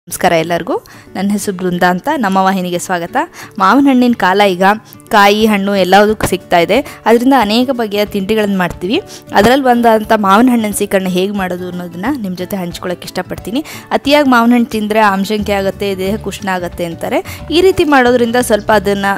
ನಮಸ್ಕಾರ ಎಲ್ಲರಿಗೂ ನನ್ನ ಹೆಸರು ಬೃಂದ ಅಂತ ನಮ್ಮ ವಾಹಿನಿಗೆ ಸ್ವಾಗತ ಮಾವಿನ ಹಣ್ಣಿನ ಕಾಲ ಈಗ ಕಾಯಿ ಹಣ್ಣು ಎಲ್ಲದಕ್ಕೂ ಸಿಗ್ತಾ ಇದೆ ಅದರಿಂದ ಅನೇಕ ಬಗೆಯ ತಿಂಡಿಗಳನ್ನು ಮಾಡ್ತೀವಿ ಅದರಲ್ಲಿ ಬಂದಂಥ ಮಾವಿನ ಹಣ್ಣಿನ ಸೀಕರಣೆ ಹೇಗೆ ಮಾಡೋದು ಅನ್ನೋದನ್ನ ನಿಮ್ಮ ಜೊತೆ ಹಂಚ್ಕೊಳ್ಳೋಕೆ ಇಷ್ಟಪಡ್ತೀನಿ ಅತಿಯಾಗಿ ಮಾವಿನ ಹಣ್ಣು ತಿಂದರೆ ಆಮ್ಶಂಕೆ ಆಗುತ್ತೆ ದೇಹಕ್ಕೆ ಉಷ್ಣ ಆಗುತ್ತೆ ಅಂತಾರೆ ಈ ರೀತಿ ಮಾಡೋದ್ರಿಂದ ಸ್ವಲ್ಪ ಅದನ್ನು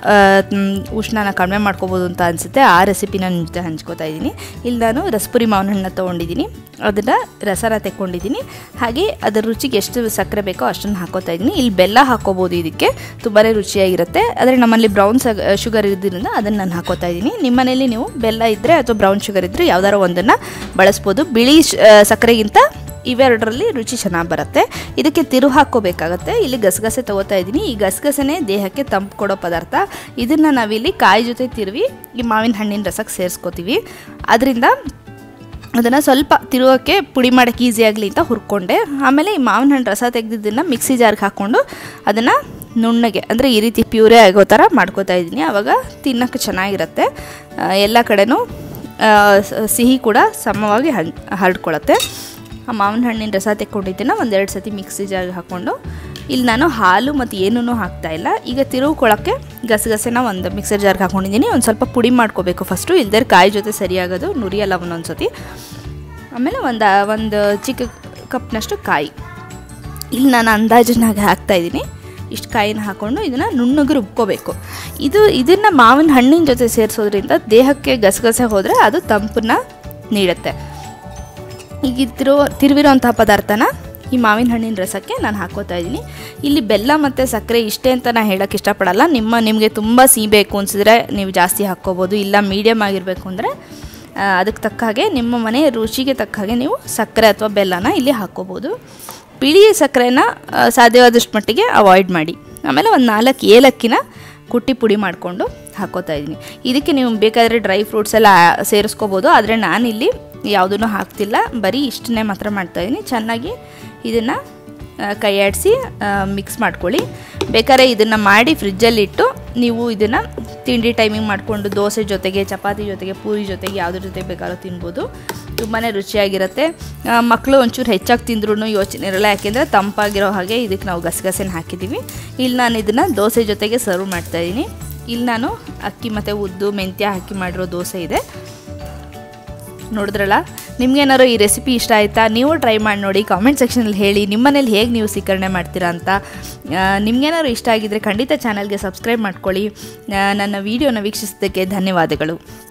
ಉಷ್ಣನ ಕಡಿಮೆ ಮಾಡ್ಕೋಬೋದು ಅಂತ ಅನಿಸುತ್ತೆ ಆ ರೆಸಿಪಿನ ನಿಮ್ಮ ಜೊತೆ ಹಂಚ್ಕೋತಾ ಇದ್ದೀನಿ ಇಲ್ಲಿ ನಾನು ರಸಪುರಿ ಮಾವಿನ ಹಣ್ಣನ್ನ ತೊಗೊಂಡಿದ್ದೀನಿ ಅದನ್ನು ರಸನ ತೆಕ್ಕೊಂಡಿದ್ದೀನಿ ಹಾಗೆ ಅದರ ರುಚಿಗೆ ಎಷ್ಟು ಸಕ್ಕರೆ ಬೇಕೋ ಅಷ್ಟನ್ನು ಹಾಕೋತಾ ಇದ್ದೀನಿ ಇಲ್ಲಿ ಬೆಲ್ಲ ಹಾಕೋಬೋದು ಇದಕ್ಕೆ ತುಂಬಾ ರುಚಿಯಾಗಿರುತ್ತೆ ಆದರೆ ನಮ್ಮಲ್ಲಿ ಬ್ರೌನ್ ಶುಗರ್ ಇರೋದ್ರಿಂದ ಅದನ್ನು ನಾನು ಹಾಕೋತಾ ಇದ್ದೀನಿ ನಿಮ್ಮ ಮನೇಲಿ ನೀವು ಬೆಲ್ಲ ಇದ್ದರೆ ಅಥವಾ ಬ್ರೌನ್ ಶುಗರ್ ಇದ್ದರೆ ಯಾವ್ದಾರು ಒಂದನ್ನು ಬಳಸ್ಬೋದು ಬಿಳಿ ಶ- ಆ, ಸಕ್ಕರೆಗಿಂತ ಇವೆರಡರಲ್ಲಿ ರುಚಿ ಚೆನ್ನಾಗಿ ಬರುತ್ತೆ ಇದಕ್ಕೆ ತಿರು ಹಾಕ್ಕೋಬೇಕಾಗತ್ತೆ ಇಲ್ಲಿ ಗಸಗಸೆ ತಗೋತಾ ಇದ್ದೀನಿ ಈ ಗಸಗಸೆನೇ ದೇಹಕ್ಕೆ ತಂಪು ಕೊಡೋ ಪದಾರ್ಥ ಇದನ್ನು ನಾವಿಲ್ಲಿ ಕಾಯಿ ಜೊತೆ ತಿರುವಿ ಈ ಮಾವಿನ ಹಣ್ಣಿನ ರಸಕ್ಕೆ ಸೇರಿಸ್ಕೋತೀವಿ ಅದರಿಂದ ಅದನ್ನು ಸ್ವಲ್ಪ ತಿರುಗೋಕ್ಕೆ ಪುಡಿ ಮಾಡೋಕ್ಕೆ ಈಸಿ ಆಗಲಿ ಅಂತ ಹುರ್ಕೊಂಡೆ ಆಮೇಲೆ ಈ ಮಾವಿನ ಹಣ್ಣು ರಸ ತೆಗೆದಿದ್ದನ್ನು ಮಿಕ್ಸಿ ಜಾರ್ಗೆ ಹಾಕ್ಕೊಂಡು ಅದನ್ನು ನುಣ್ಣಗೆ ಅಂದರೆ ಈ ರೀತಿ ಪ್ಯೂರೇ ಆಗೋ ಥರ ಮಾಡ್ಕೋತಾ ಇದ್ದೀನಿ ಆವಾಗ ತಿನ್ನೋಕ್ಕೆ ಚೆನ್ನಾಗಿರುತ್ತೆ ಆ, ಎಲ್ಲ ಕಡೆನೂ ಆ, ಸ- ಸಿಹಿ ಕೂಡ ಸಮವಾಗಿ ಹಣ್ ಹರಡ್ಕೊಳತ್ತೆ ಆ ಮಾವಿನ ಹಣ್ಣಿನ ರಸ ತೆಕ್ಕೊಂಡಿದ್ದನ್ನು ಒಂದೆರಡು ಸತಿ ಮಿಕ್ಸಿ ಜಾರ್ಗೆ ಹಾಕ್ಕೊಂಡು ಇಲ್ಲಿ ನಾನು ಹಾಲು ಮತ್ತು ಏನೂ ಹಾಕ್ತಾ ಇಲ್ಲ ಈಗ ತಿರುವ್ಕೊಳ್ಳೋಕ್ಕೆ ಗಸಗಸೆನ ಒಂದು ಮಿಕ್ಸರ್ ಜಾರ್ಗೆ ಹಾಕ್ಕೊಂಡಿದ್ದೀನಿ ಒಂದು ಸ್ವಲ್ಪ ಪುಡಿ ಮಾಡ್ಕೋಬೇಕು ಫಸ್ಟು ಇಲ್ದೇ ಕಾಯಿ ಜೊತೆ ಸರಿಯಾಗೋದು ನುರಿಯಲ್ಲ ಒಂದೊಂದು ಸತಿ ಆಮೇಲೆ ಒಂದು ಒಂದು ಚಿಕ್ಕ ಕಪ್ನಷ್ಟು ಕಾಯಿ ಇಲ್ಲಿ ನಾನು ಅಂದಾಜಿನಾಗ ಹಾಕ್ತಾಯಿದ್ದೀನಿ ಇಷ್ಟು ಕಾಯಿನ ಹಾಕ್ಕೊಂಡು ಇದನ್ನು ನುಣ್ಣಗೆ ರುಬ್ಕೋಬೇಕು ಇದು ಇದನ್ನು ಮಾವಿನ ಹಣ್ಣಿನ ಜೊತೆ ಸೇರಿಸೋದ್ರಿಂದ ದೇಹಕ್ಕೆ ಗಸಗಸೆ ಹೋದರೆ ಅದು ತಂಪನ್ನ ನೀಡುತ್ತೆ ಈಗ ಇದು ತಿರು ತಿರುವಿರೋಂತಹ ಪದಾರ್ಥನ ಈ ಮಾವಿನ ಹಣ್ಣಿನ ರಸಕ್ಕೆ ನಾನು ಹಾಕೋತಾ ಇದ್ದೀನಿ ಇಲ್ಲಿ ಬೆಲ್ಲ ಮತ್ತು ಸಕ್ಕರೆ ಇಷ್ಟೇ ಅಂತ ನಾನು ಹೇಳೋಕ್ಕೆ ಇಷ್ಟಪಡಲ್ಲ ನಿಮ್ಮ ನಿಮಗೆ ತುಂಬ ಸಿಹಿ ಬೇಕು ಅನಿಸಿದ್ರೆ ನೀವು ಜಾಸ್ತಿ ಹಾಕ್ಕೋಬೋದು ಇಲ್ಲ ಮೀಡಿಯಮ್ ಆಗಿರಬೇಕು ಅಂದರೆ ಅದಕ್ಕೆ ತಕ್ಕ ಹಾಗೆ ನಿಮ್ಮ ಮನೆಯ ರುಚಿಗೆ ತಕ್ಕ ಹಾಗೆ ನೀವು ಸಕ್ಕರೆ ಅಥವಾ ಬೆಲ್ಲನ ಇಲ್ಲಿ ಹಾಕ್ಕೋಬೋದು ಬಿಳಿ ಸಕ್ಕರೆನ ಆ, ಸಾಧ್ಯವಾದಷ್ಟು ಮಟ್ಟಿಗೆ ಅವಾಯ್ಡ್ ಮಾಡಿ ಆಮೇಲೆ ಒಂದು ನಾಲ್ಕು ಏಲಕ್ಕಿನ ಕುಟ್ಟಿ ಪುಡಿ ಮಾಡಿಕೊಂಡು ಹಾಕೋತಾ ಇದ್ದೀನಿ ಇದಕ್ಕೆ ನೀವು ಬೇಕಾದರೆ ಡ್ರೈ ಫ್ರೂಟ್ಸ್ ಎಲ್ಲ ಆ- ಸೇರಿಸ್ಕೋಬೋದು ಆದರೆ ನಾನಿಲ್ಲಿ ಯಾವುದನ್ನು ಹಾಕ್ತಿಲ್ಲ ಬರೀ ಇಷ್ಟನ್ನೇ ಮಾತ್ರ ಮಾಡ್ತಾಯಿದ್ದೀನಿ ಚೆನ್ನಾಗಿ ಇದನ್ನು ಕೈ ಆಡಿಸಿ ಮಿಕ್ಸ್ ಮಾಡ್ಕೊಳ್ಳಿ ಬೇಕಾದ್ರೆ ಇದನ್ನು ಮಾಡಿ ಫ್ರಿಜ್ಜಲ್ಲಿಟ್ಟು ನೀವು ಇದನ್ನು ತಿಂಡಿ ಟೈಮಿಂಗ್ ಮಾಡಿಕೊಂಡು ದೋಸೆ ಜೊತೆಗೆ ಚಪಾತಿ ಜೊತೆಗೆ ಪೂರಿ ಜೊತೆಗೆ ಯಾವುದ್ರ ಜೊತೆ ಬೇಕಾದ್ರೂ ತಿನ್ಬೋದು ತುಂಬಾ ರುಚಿಯಾಗಿರುತ್ತೆ ಆ, ಮಕ್ಕಳು ಒಂಚೂರು ಹೆಚ್ಚಾಗಿ ತಿಂದ್ರೂ ಯೋಚನೆ ಇರಲ್ಲ ಯಾಕೆಂದರೆ ತಂಪಾಗಿರೋ ಹಾಗೆ ಇದಕ್ಕೆ ನಾವು ಗಸಗಸೆನ ಹಾಕಿದ್ದೀವಿ ಇಲ್ಲಿ ನಾನು ಇದನ್ನು ದೋಸೆ ಜೊತೆಗೆ ಸರ್ವ್ ಮಾಡ್ತಾಯಿದ್ದೀನಿ ಇಲ್ಲಿ ನಾನು ಅಕ್ಕಿ ಮತ್ತು ಉದ್ದು ಮೆಂತ್ಯ ಹಾಕಿ ಮಾಡಿರೋ ದೋಸೆ ಇದೆ ನೋಡಿದ್ರಲ್ಲ ನಿಮ್ಗೇನಾದ್ರು ಈ ರೆಸಿಪಿ ಇಷ್ಟ ಆಯಿತಾ ನೀವು ಟ್ರೈ ಮಾಡಿ ನೋಡಿ ಕಾಮೆಂಟ್ ಸೆಕ್ಷನಲ್ಲಿ ಹೇಳಿ ನಿಮ್ಮನೇಲಿ ಹೇಗೆ ನೀವು ಸ್ವೀಕರಣೆ ಮಾಡ್ತೀರಾ ಅಂತ ಆ, ನಿಮ್ಗೇನಾದ್ರು ಇಷ್ಟ ಆಗಿದ್ದರೆ ಖಂಡಿತ ಚಾನಲ್ಗೆ ಸಬ್ಸ್ಕ್ರೈಬ್ ಮಾಡ್ಕೊಳ್ಳಿ ಆ, ನನ್ನ ವೀಡಿಯೋನ ವೀಕ್ಷಿಸಿದ್ದಕ್ಕೆ ಧನ್ಯವಾದಗಳು